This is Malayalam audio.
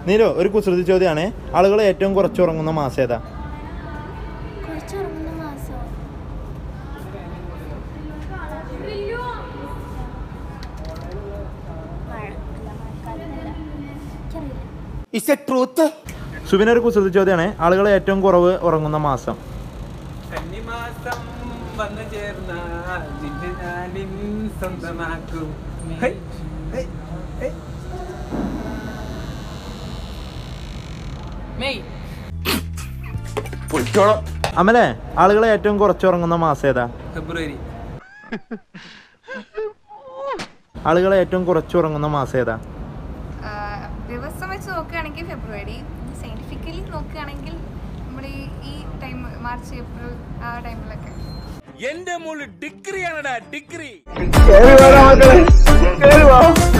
നീലോ ഒരു കുസൃതി ചോദ്യമാണ് ആളുകൾ ഏറ്റവും കുറച്ച് ഉറങ്ങുന്ന മാസം ഏതാ കുറച്ച് ഉറങ്ങുന്ന മാസം മഴ അല്ല മഴക്കാലമല്ല എനിക്കറിയില്ല സുബിന ഒരു കുസൃതി ചോദ്യമാണ് ആളുകൾ ഏറ്റവും കുറവ് ഉറങ്ങുന്ന മാസം കന്നിമാസം വന്നു ചേർന്ന നിന്റെ ഞാനിൻ സ്വന്തമാക്കും ഹൈ, ഹൈ, ഹൈ. മെയ് അമലെ ആളുകൾ ഏറ്റവും കുറച്ച് ഉറങ്ങുന്ന മാസം ഏതാ ഫെബ്രുവരി ആളുകൾ ഏറ്റവും കുറച്ച് ഉറങ്ങുന്ന മാസം ഏതാ ആഹ് ദിവസം വെച്ച് നോക്കുകയാണെങ്കിൽ ഫെബ്രുവരി സയന്റിഫിക്കലി നോക്കുകയാണെങ്കിൽ നമ്മുടെ ഈ ഈ ടൈം മാർച്ച് ഏപ്രിൽ ആ ടൈമിലൊക്കെ എന്റെ മോള് ഡിഗ്രിയാണടാ ഡിഗ്രി